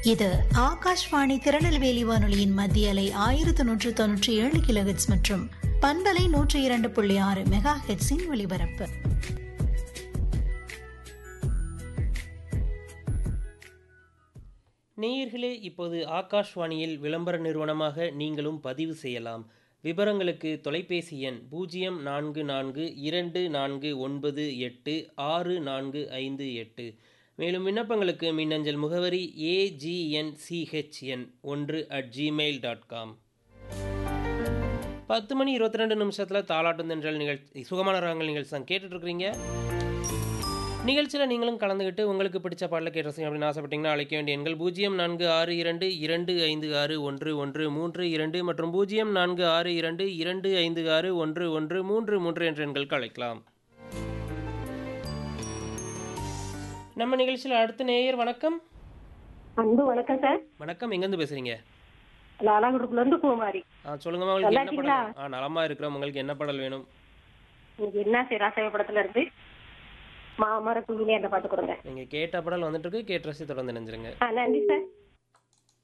இது ஆகாஷ்வாணி திருநெல்வேலி வானொலியின் மத்திய அலை ஆயிரத்து நூற்று தொன்னூற்றி ஏழு கிலோஹெட்ஸ் மற்றும் பண்பலை நூற்றி இரண்டு புள்ளி ஆறு மெகா ஹெட்ஸின் ஒலிபரப்பு நேயர்களே இப்போது ஆகாஷ்வாணியில் விளம்பர நிறுவனமாக நீங்களும் பதிவு செய்யலாம் விவரங்களுக்கு தொலைபேசி எண் பூஜ்ஜியம் நான்கு நான்கு இரண்டு நான்கு ஒன்பது எட்டு ஆறு நான்கு ஐந்து எட்டு மேலும் விண்ணப்பங்களுக்கு மின்னஞ்சல் முகவரி ஏஜிஎன்சிஹெச்என் ஒன்று அட் ஜிமெயில் டாட் காம் பத்து மணி இருபத்தி ரெண்டு நிமிஷத்தில் தாலாட்டும் தென்றல் நிகழ்ச்சி சுகமான ராகங்கள் நிகழ்ச்சி தான் கேட்டுட்ருக்கிறீங்க நிகழ்ச்சியில் நீங்களும் கலந்துக்கிட்டு உங்களுக்கு பிடிச்ச பாடல கேட்டு ரசிங்க அப்படின்னு ஆசைப்பட்டீங்கன்னா அழைக்க வேண்டிய எண்கள் பூஜ்ஜியம் நான்கு ஆறு இரண்டு இரண்டு ஐந்து ஆறு ஒன்று ஒன்று மூன்று இரண்டு மற்றும் பூஜ்ஜியம் நான்கு ஆறு இரண்டு இரண்டு ஐந்து ஆறு ஒன்று ஒன்று மூன்று மூன்று என்ற எண்களுக்கு அழைக்கலாம் நம்ம நிகழ்ச்சியில் அடுத்த நேயர் வணக்கம் அன்பு வணக்கம் சார் வணக்கம் எங்கேருந்து பேசுறீங்க லாலாங்குடுப்புல இருந்து பூமாரி ஆ சொல்லுங்கம்மா உங்களுக்கு என்ன நல்லா படம் ஆ நலமா இருக்கிறோம் உங்களுக்கு என்ன பாடல் வேணும் இன்னைக்கு என்ன சிராசேவ படத்துல இருந்து மாமர குயிலே அந்த பாட்டு கொடுங்க நீங்கள் கேட்ட பாடல் வந்துட்டு இருக்கு கேட்டு ரசி தொடர்ந்து நினைஞ்சிருங்க ஆ நன்றி சார்